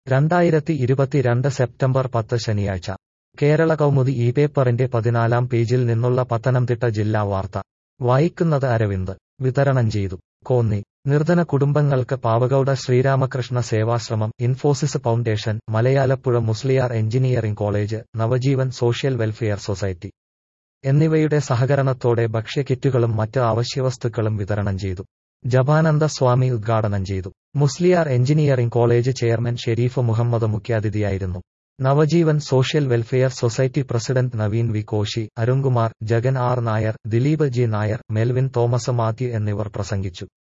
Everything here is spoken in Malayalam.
രണ്ടായിരത്തി ഇരുപത്തിരണ്ട് സെപ്റ്റംബർ പത്ത് ശനിയാഴ്ച കേരള കൗമുദി ഈ പേപ്പറിന്റെ പതിനാലാം പേജിൽ നിന്നുള്ള പത്തനംതിട്ട ജില്ലാ വാർത്ത വായിക്കുന്നത് അരവിന്ദ് വിതരണം ചെയ്തു കോന്നി നിർധന കുടുംബങ്ങൾക്ക് Pavagada Sri Ramakrishna Sevashramam Infosys foundation Malayalapuzha Musaliar engineering college Navajeevan social welfare society എന്നിവയുടെ സഹകരണത്തോടെ ഭക്ഷ്യക്കിറ്റുകളും മറ്റ് അവശ്യവസ്തുക്കളും വിതരണം ചെയ്തു ജപാനന്ദ സ്വാമി ഉദ്ഘാടനം ചെയ്തു Musaliar engineering college chairman Sharif Muhammad മുഖ്യാതിഥിയായിരുന്നു Navajeevan social welfare society president Naveen V Koshy Arunkumar Jagan R Nair Dileep G Nair Melvin Thomas Mathew എന്നിവർ പ്രസംഗിച്ചു